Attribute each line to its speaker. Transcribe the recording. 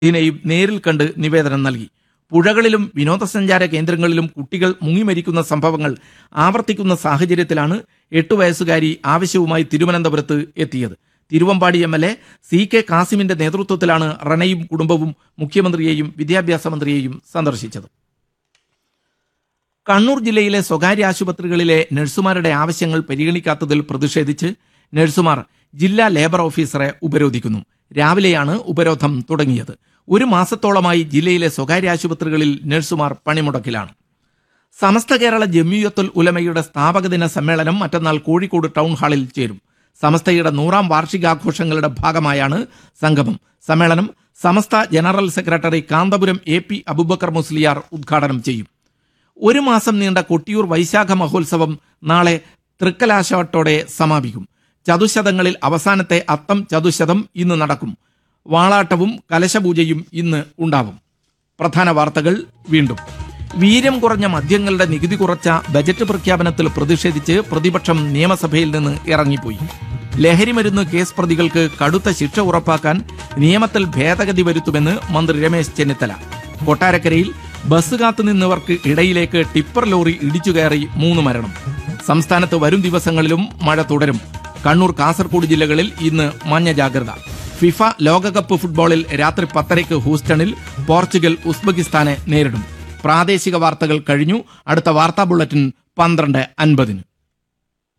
Speaker 1: ഇതിനെയും നേരിൽ കണ്ട് നിവേദനം നൽകി പുഴകളിലും വിനോദസഞ്ചാര കേന്ദ്രങ്ങളിലും കുട്ടികൾ മുങ്ങിമരിക്കുന്ന സംഭവങ്ങൾ ആവർത്തിക്കുന്ന സാഹചര്യത്തിലാണ് എട്ടു വയസ്സുകാരി ആവശ്യവുമായി തിരുവനന്തപുരത്ത് എത്തിയത് Thiruvambady M L A C K കാസിമിന്റെ നേതൃത്വത്തിലാണ് റണയും കുടുംബവും മുഖ്യമന്ത്രിയെയും വിദ്യാഭ്യാസ മന്ത്രിയെയും സന്ദർശിച്ചത് കണ്ണൂർ ജില്ലയിലെ സ്വകാര്യ ആശുപത്രികളിലെ നഴ്സുമാരുടെ ആവശ്യങ്ങൾ പരിഗണിക്കാത്തതിൽ പ്രതിഷേധിച്ച് നഴ്സുമാർ ജില്ലാ ലേബർ ഓഫീസറെ ഉപരോധിക്കുന്നു രാവിലെയാണ് ഉപരോധം തുടങ്ങിയത് ഒരു മാസത്തോളമായി ജില്ലയിലെ സ്വകാര്യ ആശുപത്രികളിൽ നഴ്സുമാർ പണിമുടക്കിലാണ് സമസ്ത കേരള ജമിയത്തുൽ ഉലമയുടെ സ്ഥാപക ദിന സമ്മേളനം മറ്റന്നാൾ കോഴിക്കോട് ടൗൺ ഹാളിൽ ചേരും സമസ്തയുടെ നൂറാം വാർഷികാഘോഷങ്ങളുടെ ഭാഗമായാണ് സംഗമം സമ്മേളനം Samastha general secretary Kanthapuram A P Abubakar Musliyar ഉദ്ഘാടനം ചെയ്യും ഒരു മാസം നീണ്ട കൊട്ടിയൂർ വൈശാഖ മഹോത്സവം നാളെ തൃക്കലാശവട്ടോടെ സമാപിക്കും ചതുശതങ്ങളിൽ അവസാനത്തെ അത്തം ചതുശതം ഇന്ന് നടക്കും വാളാട്ടവും കലശപൂജയും ഇന്ന് ഉണ്ടാവും പ്രധാന വാർത്തകൾ വീണ്ടും വീര്യം കുറഞ്ഞ മദ്യങ്ങളുടെ നികുതി കുറച്ച ബജറ്റ് പ്രഖ്യാപനത്തിൽ പ്രതിഷേധിച്ച് പ്രതിപക്ഷം നിയമസഭയിൽ നിന്ന് ഇറങ്ങിപ്പോയി ലഹരിമരുന്ന് കേസ് പ്രതികൾക്ക് കടുത്ത ശിക്ഷ ഉറപ്പാക്കാൻ നിയമത്തിൽ ഭേദഗതി വരുത്തുമെന്ന് മന്ത്രി രമേശ് ചെന്നിത്തല കൊട്ടാരക്കരയിൽ ബസ് കാത്തുനിന്നവർക്ക് ഇടയിലേക്ക് ടിപ്പർ ലോറി ഇടിച്ചു കയറി മൂന്ന് മരണം സംസ്ഥാനത്ത് വരും ദിവസങ്ങളിലും മഴ തുടരും കണ്ണൂർ കാസർഗോഡ് ജില്ലകളിൽ ഇന്ന് മഞ്ഞ ജാഗ്രത ഫിഫ ലോകകപ്പ് ഫുട്ബോളിൽ രാത്രി പത്തരയ്ക്ക് ഹൂസ്റ്റണിൽ പോർച്ചുഗൽ ഉസ്ബെക്കിസ്ഥാനെ നേരിടും പ്രാദേശിക വാർത്തകൾ കഴിഞ്ഞു അടുത്ത വാർത്താ ബുള്ളറ്റിൻ പന്ത്രണ്ട് അൻപതിന്